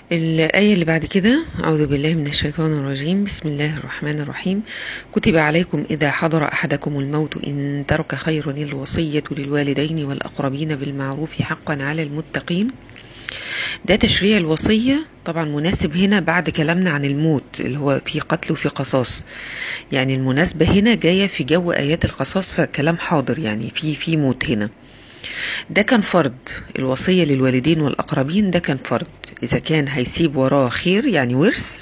الآية اللي بعد كده أعوذ بالله من الشيطان الرجيم بسم الله الرحمن الرحيم كتب عليكم إذا حضر أحدكم الموت إن ترك خير الوصية للوالدين والأقربين بالمعروف حقا على المتقين ده تشريع الوصية طبعا مناسب هنا بعد كلامنا عن الموت اللي هو في قتل وفي قصاص يعني المناسبة هنا جاية في جو آيات القصاص فكلام حاضر يعني في في موت هنا ده كان فرض الوصية للوالدين والأقربين ده كان فرض إذا كان هيسيب وراه خير يعني ورث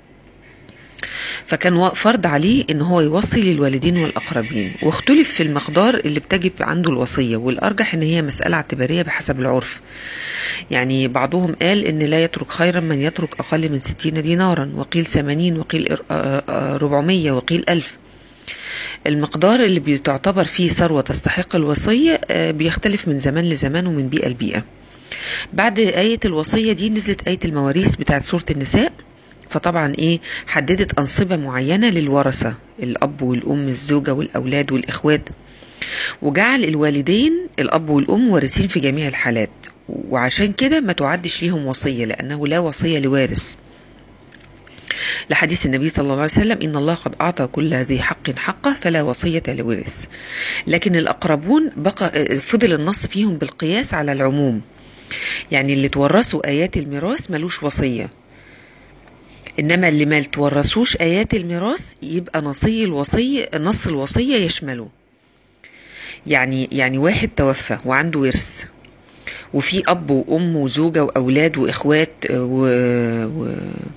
فكان فرض عليه ان هو يوصي للوالدين والاقربين واختلف في المقدار اللي بتجب عنده الوصيه والارجح ان هي مساله اعتباريه بحسب العرف يعني بعضهم قال ان لا يترك خيرا من يترك اقل من ستين دينارا وقيل ثمانين وقيل ربعمية وقيل ألف المقدار اللي بتعتبر فيه ثروة تستحق الوصية بيختلف من زمان لزمان ومن بيئة لبيئة بعد آية الوصية دي نزلت آية المواريث بتاعت سورة النساء فطبعا ايه حددت أنصبة معينة للورثة الأب والأم الزوجة والأولاد والإخوات وجعل الوالدين الأب والأم وارثين في جميع الحالات وعشان كده ما تعدش ليهم وصية لأنه لا وصية لوارث لحديث النبي صلى الله عليه وسلم إن الله قد أعطى كل ذي حق حقه فلا وصية لورث لكن الأقربون بقى فضل النص فيهم بالقياس على العموم يعني اللي تورثوا آيات الميراث ملوش وصية إنما اللي ما تورثوش آيات الميراث يبقى نصي الوصية نص الوصية يشمله يعني يعني واحد توفى وعنده ورث وفي أب وأم وزوجة وأولاد وإخوات و... و...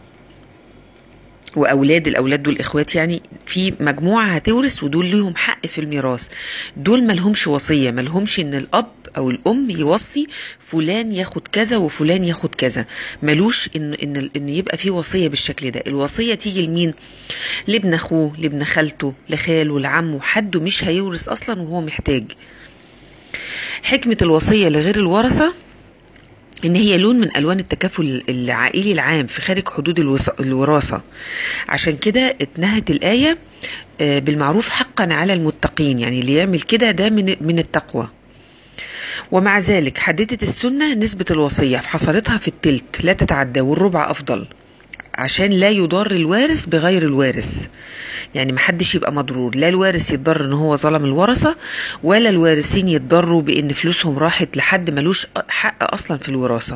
واولاد الاولاد دول اخوات يعني في مجموعه هتورث ودول ليهم حق في الميراث دول ملهمش وصيه ملهمش ان الاب او الام يوصي فلان ياخد كذا وفلان ياخد كذا ملوش ان ان ان يبقى في وصيه بالشكل ده الوصيه تيجي لمين لابن اخوه لابن خالته لخاله لعمه حد مش هيورث اصلا وهو محتاج حكمه الوصيه لغير الورثه ان هي لون من الوان التكافل العائلي العام في خارج حدود الوراثه عشان كده اتنهت الايه بالمعروف حقا على المتقين يعني اللي يعمل كده ده من من التقوى ومع ذلك حددت السنه نسبه الوصيه حصلتها في التلت لا تتعدى والربع افضل عشان لا يضر الوارث بغير الوارث يعني محدش يبقى مضرور لا الوارث يتضر ان هو ظلم الورثة ولا الوارثين يتضروا بان فلوسهم راحت لحد ملوش حق اصلا في الوراثة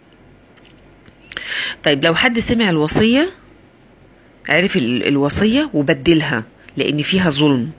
طيب لو حد سمع الوصية عرف الوصية وبدلها لان فيها ظلم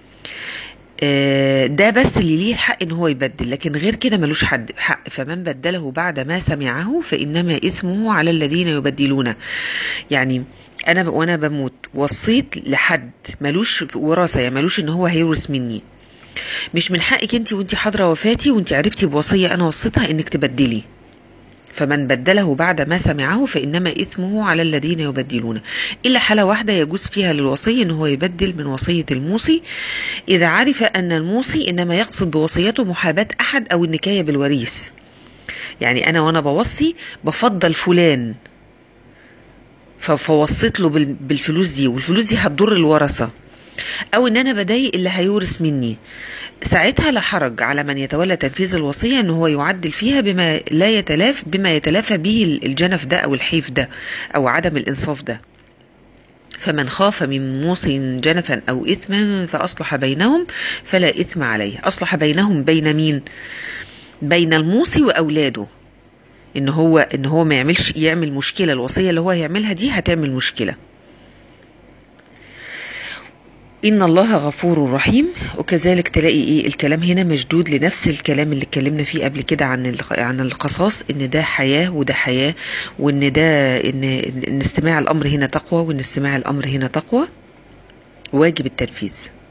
ده بس اللي ليه الحق ان هو يبدل لكن غير كده ملوش حد حق فمن بدله بعد ما سمعه فانما اثمه على الذين يبدلونه يعني انا وانا بموت وصيت لحد ملوش وراثه يعني ملوش ان هو هيورث مني مش من حقك انت وانت حاضره وفاتي وانت عرفتي بوصيه انا وصيتها انك تبدلي فمن بدله بعد ما سمعه فإنما إثمه على الذين يبدلونه إلا حالة واحدة يجوز فيها للوصي أن هو يبدل من وصية الموصي إذا عرف أن الموصي إنما يقصد بوصيته محاباة أحد أو النكاية بالوريث يعني أنا وأنا بوصي بفضل فلان فوصيت له بالفلوس دي والفلوس دي هتضر الورثة أو إن أنا بضايق اللي هيورث مني ساعتها لا حرج على من يتولى تنفيذ الوصية ان هو يعدل فيها بما لا يتلاف بما يتلافى به الجنف ده او الحيف ده او عدم الانصاف ده فمن خاف من موص جنفا او اثما فاصلح بينهم فلا اثم عليه اصلح بينهم بين مين بين الموصي واولاده ان هو ان هو ما يعملش يعمل مشكله الوصيه اللي هو هيعملها دي هتعمل مشكله إن الله غفور رحيم وكذلك تلاقي إيه الكلام هنا مشدود لنفس الكلام اللي اتكلمنا فيه قبل كده عن عن القصاص إن ده حياة وده حياة وإن ده إن, إن استماع الأمر هنا تقوى وإن استماع الأمر هنا تقوى واجب التنفيذ